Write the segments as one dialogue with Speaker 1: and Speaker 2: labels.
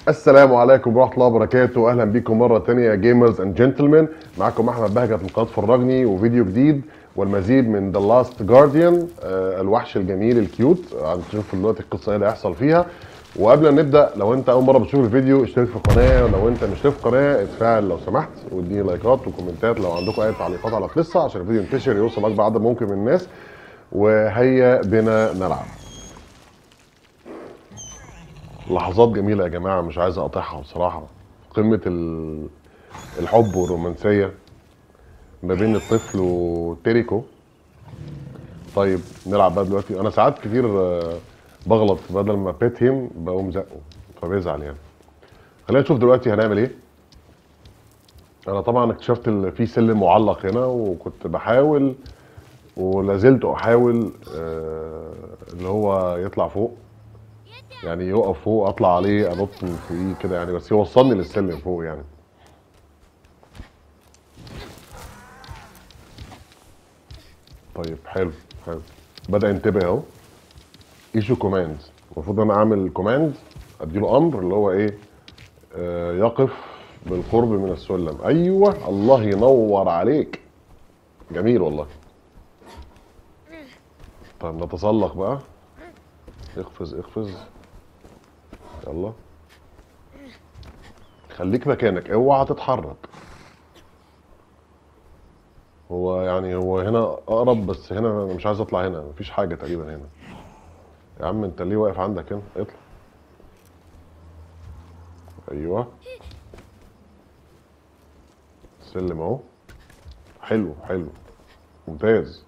Speaker 1: السلام عليكم ورحمه الله وبركاته اهلا بيكم مره تانية جيمرز اند جنتلمان معاكم احمد بهجت من قناه فرجني وفيديو جديد والمزيد من ذا لاست جارديان الوحش الجميل الكيوت هنشوف دلوقتي القصه ايه اللي هيحصل فيها وقبل ما نبدا لو انت اول مره بتشوف الفيديو اشترك في القناه ولو انت مش في القناه اتفاعل لو سمحت واديني لايكات وكومنتات لو عندكم اي تعليقات على القصه عشان الفيديو ينتشر يوصل اكبر عدد ممكن من الناس وهيا بنا نلعب لحظات جميله يا جماعه مش عايز اقاطعها بصراحه قمه ال- الحب والرومانسيه ما بين الطفل وتيريكو طيب نلعب بقى دلوقتي انا ساعات كتير آه، بغلط بدل ما بيت هيم بقوم زقه فبيزعل يعني خلينا نشوف دلوقتي هنعمل ايه انا طبعا اكتشفت ان في سلم معلق هنا وكنت بحاول ولا زلت احاول آه، اللي هو يطلع فوق يعني يقف فوق اطلع عليه انط من فوقيه كده يعني بس يوصلني للسلم فوق يعني طيب حلو حلو بدا ينتبه اهو ايشو كوماند المفروض انا اعمل كوماند اديله امر اللي هو ايه آه يقف بالقرب من السلم ايوه الله ينور عليك جميل والله طيب نتسلق بقى اقفز اقفز يلا خليك مكانك اوعى تتحرك هو يعني هو هنا اقرب بس هنا انا مش عايز اطلع هنا مفيش حاجه تقريبا هنا يا عم انت ليه واقف عندك هنا اطلع ايوه سلم اهو حلو حلو ممتاز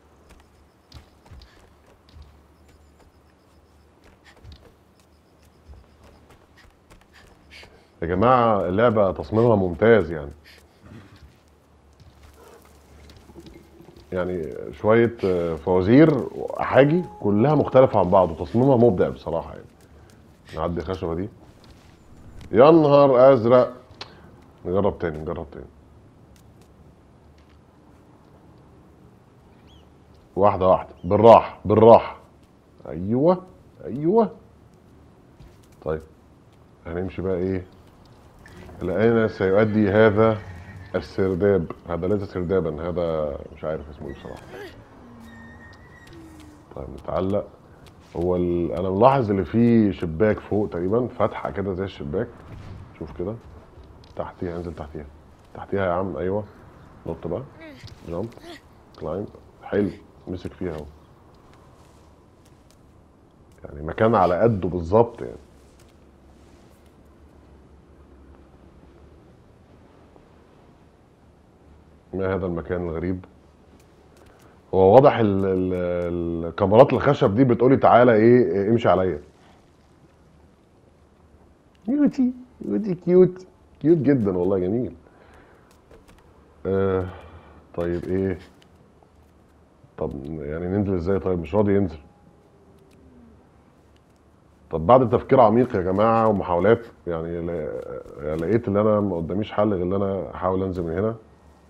Speaker 1: يا جماعة اللعبة تصميمها ممتاز يعني يعني شوية آه، فوازير وأحاجي كلها مختلفة عن بعض وتصميمها مبدع بصراحة يعني نعدي الخشبة دي يا نهار أزرق نجرب تاني نجرب تاني واحدة واحدة بالراحة بالراحة أيوه أيوه طيب هنمشي بقى إيه إلى أين سيؤدي هذا السرداب هذا ليس سردابا هذا مش عارف اسمه ايه بصراحة طيب نتعلق هو ال... انا ملاحظ اللي فيه شباك فوق تقريبا فتحة كده زي الشباك شوف كده تحتيها انزل تحتيها تحتيها يا عم ايوه نط بقى جامب كلايم حلو مسك فيها اهو يعني مكان على قده بالظبط يعني ما هذا المكان الغريب هو واضح ال- ال- الكاميرات الخشب دي بتقولي تعالى ايه إيه، امشي عليا كيوتي كيوتي كيوت كيوت جدا والله جميل آه طيب ايه طب يعني ننزل ازاي طيب مش راضي ينزل طب بعد تفكير عميق يا جماعه ومحاولات يعني لا- لقيت ان انا ما قداميش حل غير ان انا احاول انزل من هنا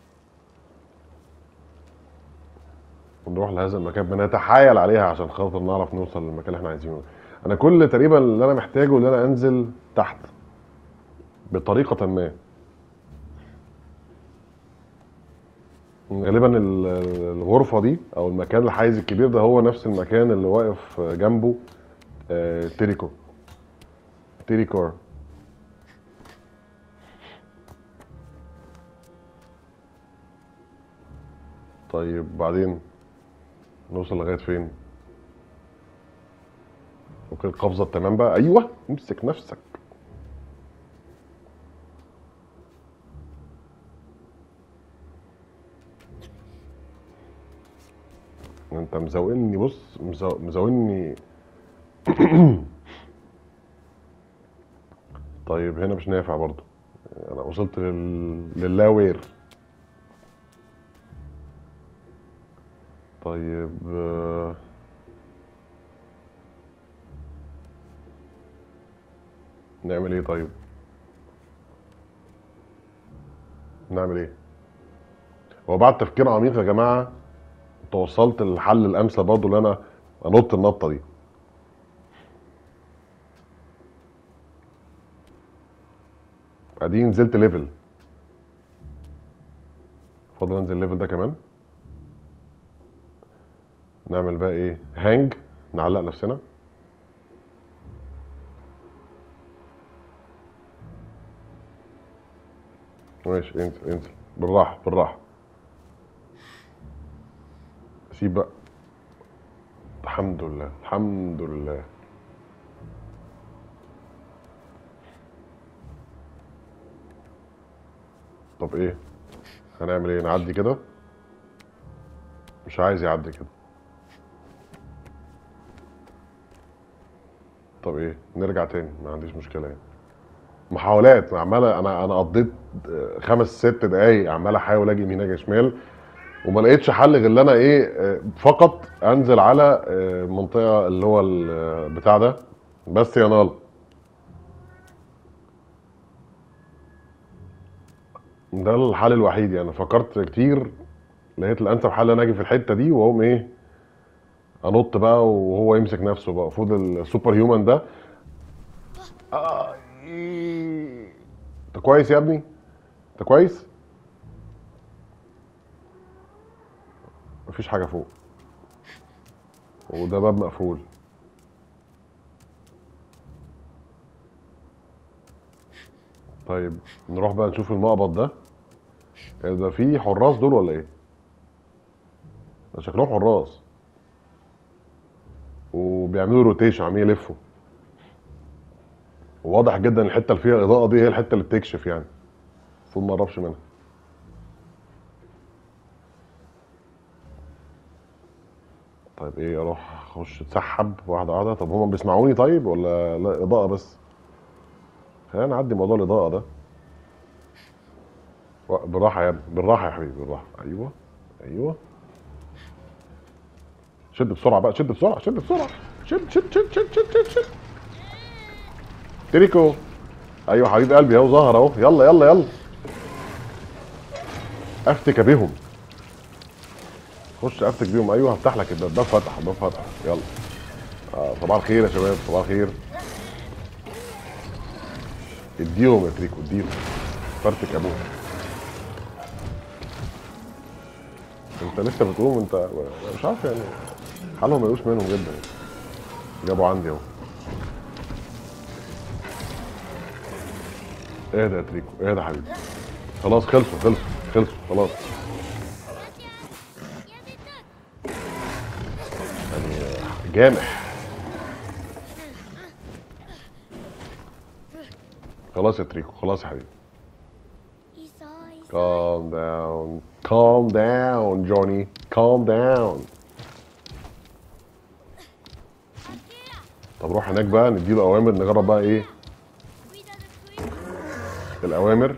Speaker 1: ونروح لهذا المكان بنتحايل عليها عشان خاطر نعرف نوصل للمكان اللي احنا عايزينه انا كل تقريبا اللي انا محتاجه ان انا انزل تحت بطريقه ما غالبا ال- الغرفه دي او المكان الحيز الكبير ده هو نفس المكان اللي واقف جنبه آه، تيريكو تيريكور طيب بعدين نوصل لغايه فين ممكن القفزه التمام بقى ايوه امسك نفسك انت مزوقني بص مزو- مزوقني طيب هنا مش نافع برضو انا وصلت لل... للاوير طيب آه، نعمل ايه طيب نعمل ايه هو بعد تفكير عميق يا جماعه توصلت للحل الامثل برضه اللي انا انط النطه دي ادي نزلت ليفل فاضل انزل الليفل ده كمان نعمل بقى ايه هانج نعلق نفسنا ماشي انزل انزل بالراحه بالراحه سيب بقى الحمد لله الحمد لله طب ايه هنعمل ايه نعدي كده مش عايز يعدي كده طب ايه نرجع تاني ما عنديش مشكله يعني محاولات عماله انا انا قضيت آه، خمس ست دقايق عمال احاول اجي يمين اجي شمال وما لقيتش حل غير ان انا ايه آه، فقط انزل على آه، المنطقه اللي هو البتاع ده بس يا نال ده الحل الوحيد يعني فكرت كتير لقيت الانسب حل انا اجي في الحته دي واقوم ايه انط بقى وهو يمسك نفسه بقى المفروض السوبر هيومن ده آه، إيه. انت كويس يا ابني انت كويس مفيش حاجه فوق وده باب مقفول طيب نروح بقى نشوف المقبض ده إيه ده في حراس دول ولا ايه ده شكلهم حراس وبيعملوا روتيشن عمالين يلفوا وواضح جدا الحته اللي فيها اضاءه دي هي الحته اللي بتكشف يعني المفروض ما اقربش منها طيب ايه اروح اخش اتسحب واحده واحده طب هما بيسمعوني طيب ولا لا اضاءه بس خلينا نعدي موضوع الاضاءه ده و- بالراحه يا ابني بالراحه يا حبيبي بالراحه ايوه ايوه شد بسرعه بقى شد بسرعه شد بسرعه شد شد شد شد شد شد, شد. تريكو ايوه حبيب قلبي اهو ظهر اهو يلا يلا يلا افتك بيهم خش افتك بيهم ايوه هفتح لك الباب الباب فتح الباب فتح يلا آه صباح الخير يا شباب صباح الخير اديهم يا تريكو اديهم فرتك ابوهم انت لسه بتقوم انت مش عارف يعني حالهم ملوش منهم جدا يعني. جابوا عندي اهو اهدى يا تريكو اهدى يا حبيبي خلاص خلصوا خلصوا خلصوا خلاص يعني جامح خلاص يا تريكو خلاص يا حبيبي calm down calm down Johnny calm down طب روح هناك بقى نديله اوامر نجرب بقى ايه الاوامر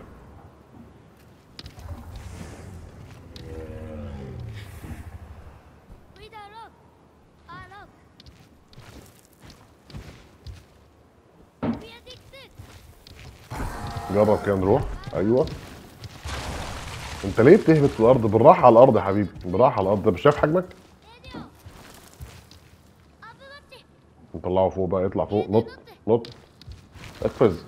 Speaker 1: جرب كده نروح ايوه انت ليه بتهبط في الارض بالراحه على الارض يا حبيبي بالراحه على الارض ده مش شايف حجمك نطلعه فوق بقى يطلع فوق نط نط اقفز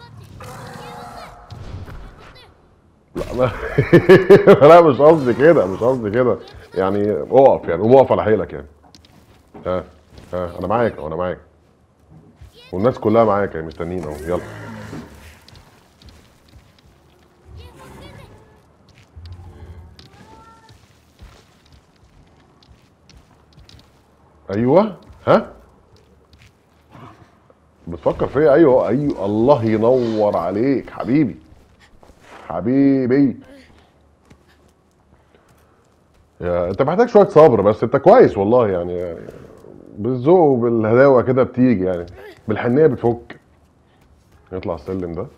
Speaker 1: لا ما لا مش قصدي كده مش قصدي كده يعني اقف يعني قوم اقف على حيلك يعني ها ها انا معاك اهو انا معاك والناس كلها معاك يعني مستنيين اهو يلا ايوه ها بتفكر فيا ايوه ايوه الله ينور عليك حبيبي حبيبي يا انت محتاج شويه صبر بس انت كويس والله يعني, يعني بالذوق وبالهداوه كده بتيجي يعني بالحنيه بتفك نطلع السلم ده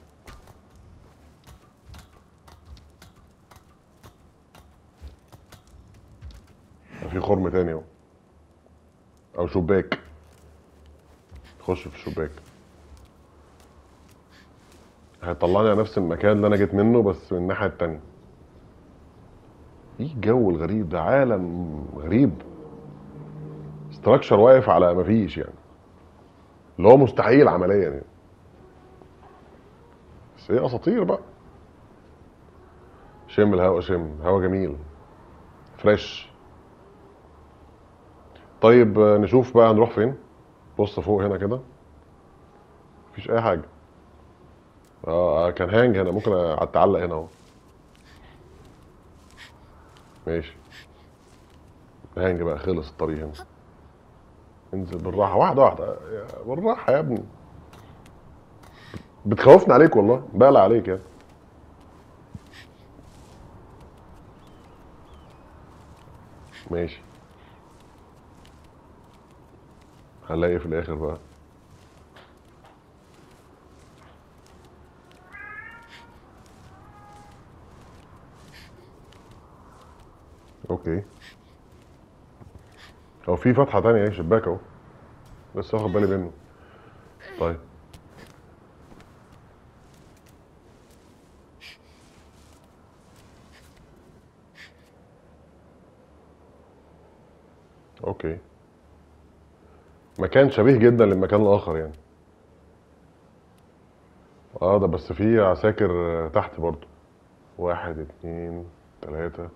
Speaker 1: في خرم تاني اهو او شباك خش في الشباك هيطلعني على نفس المكان اللي انا جيت منه بس من الناحيه التانيه ايه الجو الغريب ده عالم غريب استراكشر واقف على مفيش يعني اللي هو مستحيل عمليا يعني بس هي اساطير بقى شم الهواء شم هوا جميل فريش طيب آه، نشوف بقى هنروح فين بص فوق هنا كده مفيش اي حاجه اه آه، كان هانج هنا ممكن اتعلق هنا اهو ماشي هانج بقى خلص الطريق هنا انزل بالراحه واحده واحده يا- بالراحه يا ابني بتخوفني عليك والله بقلق عليك يعني ماشي هنلاقي في الاخر بقى اوكي هو في فتحة تانية اهي شباك اهو لسه واخد بالي منه طيب اوكي مكان شبيه جدا للمكان الاخر يعني اه ده بس في عساكر آه، تحت برضو واحد اتنين تلاتة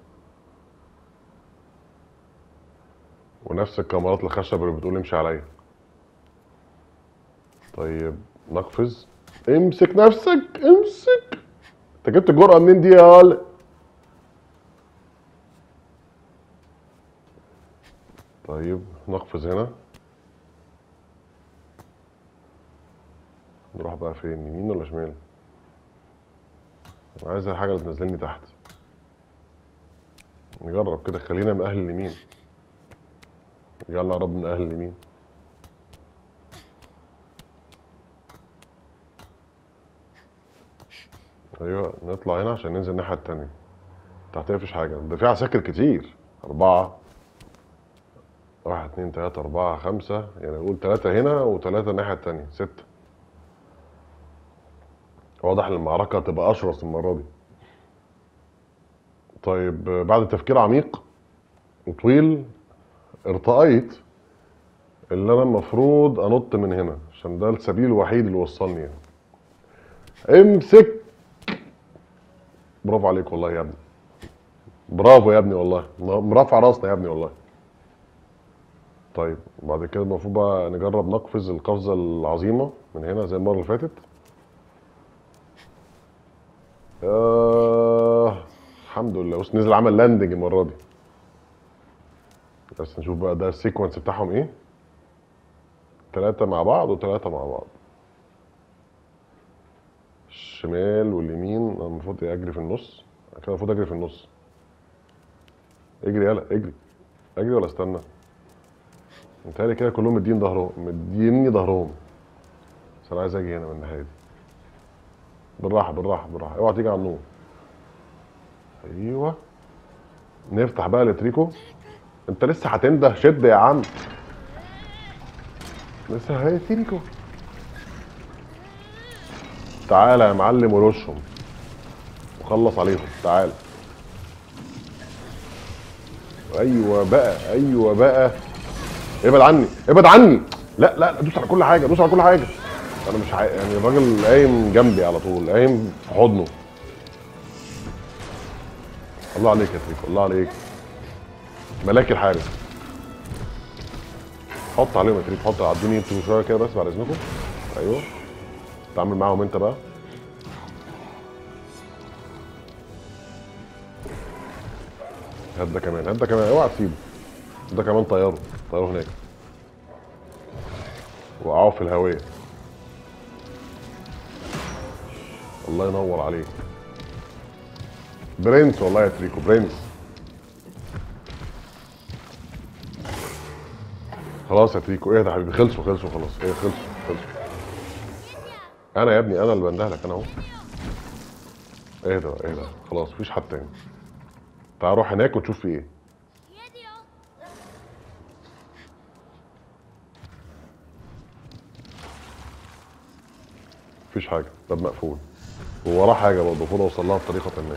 Speaker 1: ونفس الكاميرات الخشب اللي بتقول امشي عليا طيب نقفز امسك نفسك امسك انت جبت الجرأة منين دي يا ولد طيب نقفز هنا نروح بقى فين يمين ولا شمال انا عايز الحاجة اللي تنزلني تحت نجرب كده خلينا من اهل اليمين يلا يا رب من اهل اليمين ايوه نطلع هنا عشان ننزل الناحيه التانية تحتها مفيش حاجه ده في عساكر كتير اربعه واحد اتنين تلاته اربعه خمسه يعني نقول تلاته هنا وتلاته الناحيه التانية سته واضح ان المعركه هتبقى اشرس المره دي طيب بعد تفكير عميق وطويل ارتأيت اللي انا المفروض انط من هنا عشان ده السبيل الوحيد اللي وصلني هنا امسك برافو عليك والله يا ابني برافو يا ابني والله م- مرفع راسنا يا ابني والله طيب وبعد كده المفروض بقى نجرب نقفز القفزة العظيمة من هنا زي المرة اللي فاتت آه الحمد لله بص نزل عمل لاندنج المرة دي بس نشوف بقى ده السيكونس بتاعهم ايه تلاتة مع بعض وتلاتة مع بعض الشمال واليمين انا المفروض اجري في النص أنا كده المفروض اجري في النص اجري يلا اجري اجري ولا استنى متهيألي كده كلهم مدين ظهرهم مديني ظهرهم بس انا عايز اجي هنا من الناحيه دي بالراحه بالراحه بالراحه اوعى تيجي على النور ايوه نفتح بقى الاتريكو انت لسه هتنده شد يا عم لسه هي تريكو تعالى يا معلم ورشهم وخلص عليهم تعالى ايوه بقى ايوه بقى ابعد عني ابعد عني لا لا دوس على كل حاجه دوس على كل حاجه انا مش عاي... يعني الراجل قايم جنبي على طول قايم في حضنه الله عليك يا تريكو الله عليك ملاك الحارس حط عليهم يا تريكو حط عدوني انتوا شويه كده بس بعد اذنكم ايوه تعامل معاهم انت بقى هات ده كمان هات ده كمان اوعى تسيبه ده كمان طياره طياره هناك وقعوا في الهواء الله ينور عليك برنس والله يا تريكو برنس خلاص يا تريكو ايه ده يا حبيبي خلصوا خلصوا خلاص ايه خلصوا خلصوا انا يا ابني انا اللي بندهلك انا اهو ايه ده ايه ده خلاص مفيش حد تاني تعال روح هناك وتشوف في ايه
Speaker 2: 家でよ
Speaker 1: مفيش حاجه باب مقفول ووراه حاجه برضه المفروض اوصل لها بطريقه ما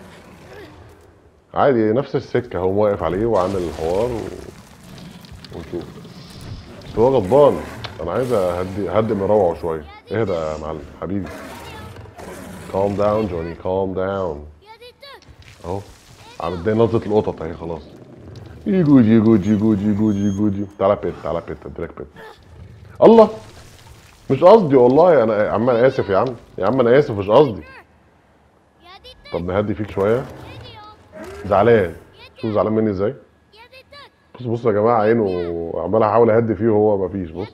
Speaker 1: عادي نفس السكه هو واقف عليه وعامل الحوار و... ونشوف بس هو غضبان انا عايز اهدي هدي من روعه شويه اهدى يا معلم حبيبي calm down جوني calm down
Speaker 2: やでと
Speaker 1: اهو عم تضايق نظره القطط اهي خلاص يجوجي يجوجي يجوجي يجوجي يجوجي تعالى بيت تعالى بيت اديلك بيت الله مش قصدي والله انا يا عم انا اسف يا عم يا عم انا اسف مش قصدي
Speaker 2: يا دي التك
Speaker 1: طب نهدي فيك شويه
Speaker 2: فيديو
Speaker 1: زعلان شوف زعلان مني ازاي
Speaker 2: يا دي التك
Speaker 1: بص بص يا جماعه عينه عمال احاول اهدي فيه وهو مفيش بص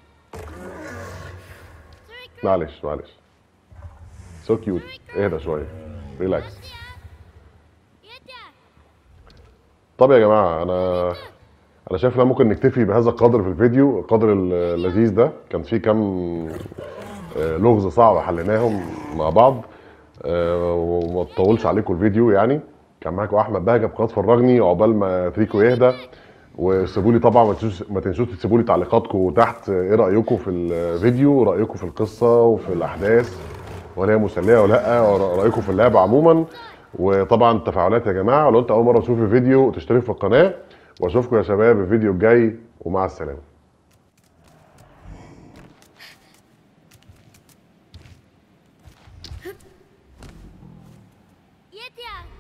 Speaker 1: معلش معلش سو كيوت اهدى شويه ريلاكس
Speaker 2: يا دي
Speaker 1: طب يا جماعه انا انا شايف ان ممكن نكتفي بهذا القدر في الفيديو القدر اللذيذ ده كان فيه كام آه، لغز صعب حليناهم مع بعض آه، وما تطولش عليكم الفيديو يعني كان معاكم احمد بهجه بقناه فرجني عقبال ما تريكو يهدى وسيبوا لي طبعا ما تنسوش ما تنسوش تسيبوا لي تعليقاتكم تحت ايه رايكم في الفيديو رايكم في القصه وفي الاحداث وهل هي مسليه ولا لا رايكم في اللعبه عموما وطبعا التفاعلات يا جماعه ولو انت اول مره تشوف الفيديو تشترك في القناه واشوفكم يا شباب الفيديو الجاي ومع السلامه
Speaker 2: يا دي